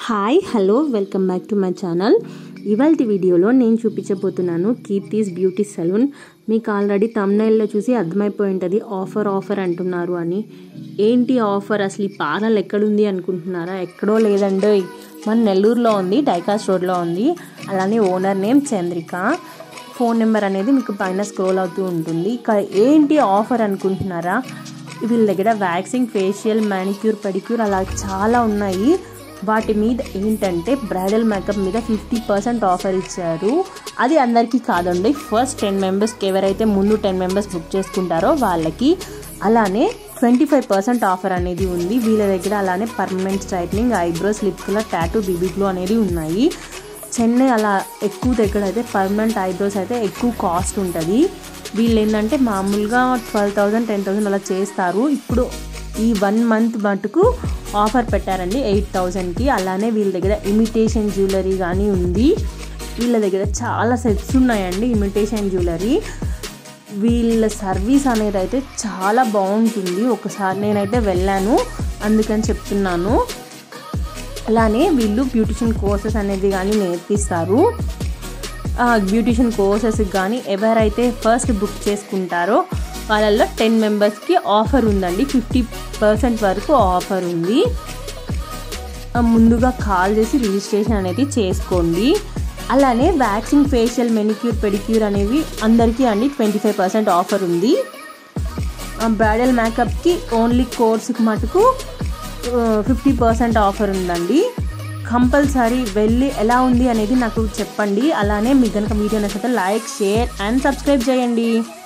hi hello welcome back to my channel ఇవాళ వీడియోలో నేను చూపించబోతున్నాను కీర్తిస్ బ్యూటీ సలూన్ మీకు ఆల్రెడీ తమ్నైల్లో చూసి అర్థమైపోయి ఉంటుంది ఆఫర్ ఆఫర్ అంటున్నారు అని ఏంటి ఆఫర్ అసలు ఈ పార్లర్ ఎక్కడుంది అనుకుంటున్నారా ఎక్కడో లేదండి మన నెల్లూరులో ఉంది డైకాస్ రోడ్లో ఉంది అలానే owner name Chandrika phone number అనేది మీకు పైన స్క్రోల్ అవుతూ ఉంటుంది ఇక ఏంటి ఆఫర్ అనుకుంటున్నారా వీళ్ళ దగ్గర వ్యాక్సింగ్ ఫేషియల్ మ్యానిక్యూర్ పెడిక్యూర్ అలా చాలా ఉన్నాయి వాటి మీద ఏంటంటే బ్రైడల్ మేకప్ మీద ఫిఫ్టీ పర్సెంట్ ఆఫర్ ఇచ్చారు అది అందరికీ కాదండి ఫస్ట్ టెన్ మెంబర్స్కి ఎవరైతే ముందు టెన్ మెంబర్స్ బుక్ చేసుకుంటారో వాళ్ళకి అలానే ట్వంటీ ఫైవ్ పర్సెంట్ ఆఫర్ అనేది ఉంది వీళ్ళ దగ్గర అలానే permanent straightening eyebrows lip colour tattoo BB glow అనేది ఉన్నాయి చెన్నై అలా ఎక్కువ దగ్గర అయితే పర్మనెంట్ ఐబ్రోస్ అయితే ఎక్కువ కాస్ట్ ఉంటుంది వీళ్ళు ఏంటంటే మామూలుగా ట్వెల్వ్ థౌజండ్ టెన్ థౌజండ్ అలా చేస్తారు ఇప్పుడు ఈ వన్ మంత్ మటుకు ఆఫర్ పెట్టారండి ఎయిట్ థౌజండ్కి అలానే వీళ్ళ దగ్గర ఇమిటేషన్ జ్యువెలరీ కానీ ఉంది వీళ్ళ దగ్గర చాలా సెట్స్ ఉన్నాయండి ఇమిటేషన్ జ్యువెలరీ వీళ్ళ సర్వీస్ అనేది అయితే చాలా బాగుంటుంది ఒకసారి నేనైతే వెళ్ళాను అందుకని చెప్తున్నాను అలానే వీళ్ళు బ్యూటిషియన్ కోర్సెస్ అనేది కానీ నేర్పిస్తారు బ్యూటిషియన్ కోర్సెస్ కానీ ఎవరైతే ఫస్ట్ బుక్ చేసుకుంటారో వాళ్ళల్లో టెన్ మెంబర్స్కి ఆఫర్ ఉందండి ఫిఫ్టీ పర్సెంట్ వరకు ఆఫర్ ఉంది ముందుగా కాల్ చేసి రిజిస్ట్రేషన్ అనేది చేసుకోండి అలానే వ్యాక్సింగ్ ఫేషియల్ మెనిక్యూర్ పెడిక్యూర్ అనేవి అందరికీ అండి ట్వంటీ ఫైవ్ పర్సెంట్ ఆఫర్ ఉంది బ్రైడల్ మేకప్కి ఓన్లీ కోర్సుకి మటుకు ఫిఫ్టీ పర్సెంట్ ఆఫర్ ఉందండి కంపల్సరీ వెళ్ళి ఎలా ఉంది అనేది నాకు చెప్పండి అలానే మీకు కనుక వీడియో నచ్చితే లైక్ షేర్ అండ్ సబ్స్క్రైబ్ చేయండి